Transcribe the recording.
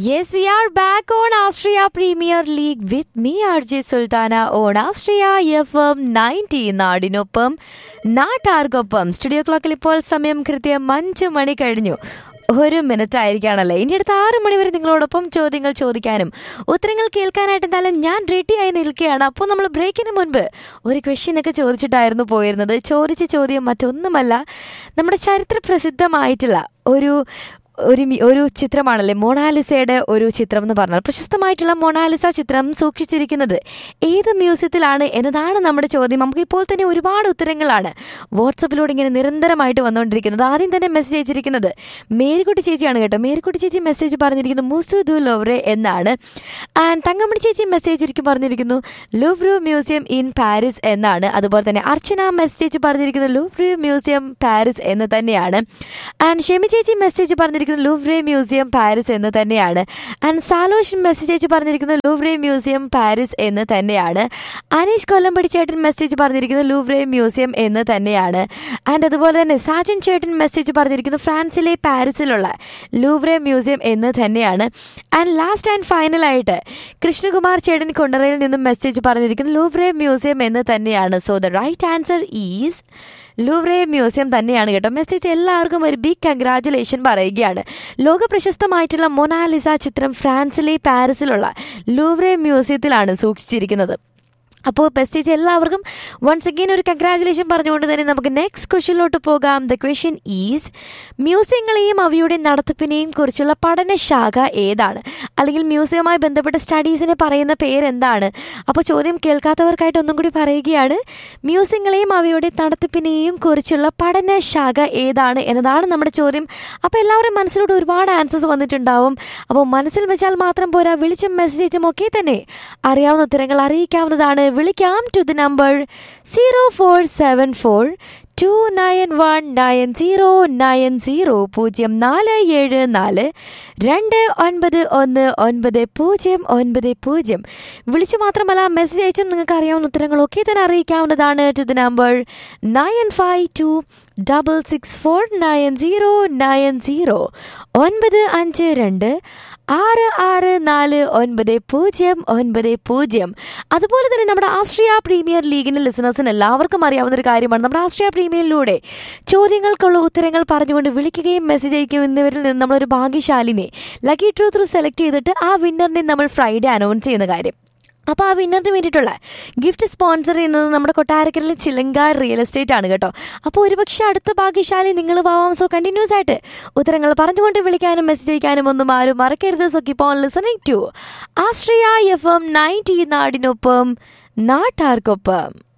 Yes, we are back on Austria Premier League with me, RJ Sultana, on Austria FM 90 നാടിനൊപ്പം നാട്ടാർക്കൊപ്പം studio ക്ലോക്കിൽ ഇപ്പോൾ സമയം കൃത്യം അഞ്ച് മണി കഴിഞ്ഞു ഒരു മിനിറ്റ് ആയിരിക്കുകയാണല്ലേ ഇനി അടുത്ത ആറ് മണി വരെ നിങ്ങളോടൊപ്പം ചോദ്യങ്ങൾ ചോദിക്കാനും ഉത്തരങ്ങൾ കേൾക്കാനായിട്ട് എന്തായാലും ഞാൻ റെഡിയായി നിൽക്കുകയാണ് അപ്പോൾ നമ്മൾ ബ്രേക്കിന് മുൻപ് ഒരു ക്വസ്റ്റ്യൻ ഒക്കെ ചോദിച്ചിട്ടായിരുന്നു പോയിരുന്നത് ചോദിച്ച ചോദ്യം മറ്റൊന്നുമല്ല നമ്മുടെ ചരിത്ര പ്രസിദ്ധമായിട്ടുള്ള ഒരു ഒരു മി- ഒരു ചിത്രമാണല്ലേ മൊണാലിസയുടെ ഒരു ചിത്രം എന്ന് പറഞ്ഞാൽ പ്രശസ്തമായിട്ടുള്ള മൊണാലിസ ചിത്രം സൂക്ഷിച്ചിരിക്കുന്നത് ഏത് മ്യൂസിയത്തിലാണ് എന്നതാണ് നമ്മുടെ ചോദ്യം നമുക്ക് ഇപ്പോൾ തന്നെ ഒരുപാട് ഉത്തരങ്ങളാണ് വാട്സപ്പിലൂടെ ഇങ്ങനെ നിരന്തരമായിട്ട് വന്നുകൊണ്ടിരിക്കുന്നത് ആദ്യം തന്നെ മെസ്സേജ് അയച്ചിരിക്കുന്നത് മേരിക്കുട്ടി ചേച്ചിയാണ് കേട്ടോ മേരിക്കുട്ടി ചേച്ചി മെസ്സേജ് പറഞ്ഞിരിക്കുന്നു മുസുദു ലോവ്രെ എന്നാണ് ആൻഡ് തങ്കമണി ചേച്ചി മെസ്സേജ് ഇരിക്കും പറഞ്ഞിരിക്കുന്നു ലൂവ്രു മ്യൂസിയം ഇൻ പാരീസ് എന്നാണ് അതുപോലെ തന്നെ അർച്ചന മെസ്സേജ് പറഞ്ഞിരിക്കുന്നു ലൂവ്രു മ്യൂസിയം പാരീസ് എന്ന് തന്നെയാണ് ആൻഡ് ഷെമി ചേച്ചി മെസ്സേജ് പറഞ്ഞിരിക്കുന്നു ലൂവ്രെ മ്യൂസിയം പാരീസ് എന്ന് തന്നെയാണ് ആൻഡ് സാലോഷ് മെസ്സേജ് അയച്ച് പറഞ്ഞിരിക്കുന്നു ലൂവ്രെ മ്യൂസിയം പാരീസ് എന്ന് തന്നെയാണ് അനീഷ് കൊല്ലംപടി ചേട്ടൻ മെസ്സേജ് പറഞ്ഞിരിക്കുന്നു ലൂവ്രെ മ്യൂസിയം എന്ന് തന്നെയാണ് ആൻഡ് അതുപോലെ തന്നെ സാജൻ ചേട്ടൻ മെസ്സേജ് പറഞ്ഞിരിക്കുന്നു ഫ്രാൻസിലെ പാരീസിലുള്ള ലൂവ്രെ മ്യൂസിയം എന്ന് തന്നെയാണ് ആൻഡ് ലാസ്റ്റ് ആൻഡ് ഫൈനലായിട്ട് കൃഷ്ണകുമാർ ചേട്ടൻ കൊണ്ടറയിൽ നിന്നും മെസ്സേജ് പറഞ്ഞിരിക്കുന്നു ലൂവ്രെ മ്യൂസിയം എന്ന് തന്നെയാണ് so the right answer is Louvre museum തന്നെയാണ് കേട്ടോ മെസ്സേജ് എല്ലാവർക്കും ഒരു ബിഗ് കൺഗ്രാറ്റുലേഷൻ പറയുകയാണ് ലോക പ്രശസ്തമായിട്ടുള്ള മൊനാലിസ ചിത്രം ഫ്രാൻസിലെ പാരീസിലുള്ള ലൂവ്രെ മ്യൂസിയത്തിലാണ് സൂക്ഷിച്ചിരിക്കുന്നത് അപ്പോൾ മെസ്സേജ് എല്ലാവർക്കും വൺസ് അഗെയിൻ ഒരു കൺഗ്രാറ്റുലേഷൻ പറഞ്ഞുകൊണ്ട് തന്നെ നമുക്ക് നെക്സ്റ്റ് ക്വസ്റ്റ്യനിലോട്ട് പോകാം ദ ക്വസ്റ്റ്യൻ ഈസ് മ്യൂസിയങ്ങളെയും അവയുടെ നടത്തിപ്പിനെയും കുറിച്ചുള്ള പഠനശാഖ ഏതാണ് അല്ലെങ്കിൽ മ്യൂസിയവുമായി ബന്ധപ്പെട്ട സ്റ്റഡീസിനെ പറയുന്ന പേരെന്താണ് അപ്പോൾ ചോദ്യം കേൾക്കാത്തവർക്കായിട്ട് ഒന്നും കൂടി പറയുകയാണ് മ്യൂസിയങ്ങളെയും അവയുടെ നടത്തിപ്പിനെയും കുറിച്ചുള്ള പഠനശാഖ ഏതാണ് എന്നതാണ് നമ്മുടെ ചോദ്യം അപ്പോൾ എല്ലാവരും മനസ്സിലോട്ട് ഒരുപാട് ആൻസേഴ്സ് വന്നിട്ടുണ്ടാവും അപ്പോൾ മനസ്സിൽ വെച്ചാൽ മാത്രം പോരാ വിളിച്ചും മെസ്സേജും ഒക്കെ തന്നെ അറിയാവുന്ന ഉത്തരങ്ങൾ അറിയിക്കാവുന്നതാണ് വിളിക്കാം to the number zero four seven four two nine one nine zero nine zero പൂജ്യം നാല് ഏഴ് നാല് രണ്ട് ഒൻപത് ഒന്ന് ഒൻപത് പൂജ്യം ഒൻപത് പൂജ്യം വിളിച്ചു മാത്രമല്ല മെസ്സേജ് അയച്ചും നിങ്ങൾക്ക് അറിയാവുന്ന ഉത്തരങ്ങളൊക്കെ തന്നെ അറിയിക്കാവുന്നതാണ് to the number nine five two double six four nine zero nine zero ഒൻപത് അഞ്ച് രണ്ട് ആറ് ആറ് നാല് ഒൻപത് പൂജ്യം ഒൻപത് പൂജ്യം അതുപോലെ തന്നെ നമ്മുടെ ആസ്ട്രിയ പ്രീമിയർ ലീഗിൻ്റെ ലിസണേഴ്സിന് എല്ലാവർക്കും അറിയാവുന്ന ഒരു കാര്യമാണ് നമ്മുടെ ആസ്ട്രിയ പ്രീമിയറിലൂടെ ചോദ്യങ്ങൾക്കുള്ള ഉത്തരങ്ങൾ പറഞ്ഞുകൊണ്ട് വിളിക്കുകയും മെസ്സേജ് അയക്കുകയും എന്നിവരിൽ നിന്ന് നമ്മളൊരു ഭാഗ്യശാലിനെ ലക്കി ട്രൂത്ത് സെലക്ട് ചെയ്തിട്ട് ആ വിന്നറിനെ നമ്മൾ ഫ്രൈഡേ അനൗൺസ് ചെയ്യുന്ന കാര്യം അപ്പോൾ ആ വിന്നറിന് വേണ്ടിയിട്ടുള്ള ഗിഫ്റ്റ് സ്പോൺസർ ചെയ്യുന്നത് നമ്മുടെ കൊട്ടാരക്കരയിലെ ചിലങ്കാർ റിയൽ എസ്റ്റേറ്റ് ആണ് കേട്ടോ അപ്പോൾ ഒരുപക്ഷെ അടുത്ത ഭാഗ്യശാലി നിങ്ങൾ പോവാം സോ കണ്ടിന്യൂസ് ആയിട്ട് ഉത്തരങ്ങൾ പറഞ്ഞുകൊണ്ട് വിളിക്കാനും മെസ്സേജ് അയക്കാനും ഒന്നും ആരും മറക്കരുത് so keep on listening to Astria F M ninety നാടിനൊപ്പം നാട്ടാർക്കൊപ്പം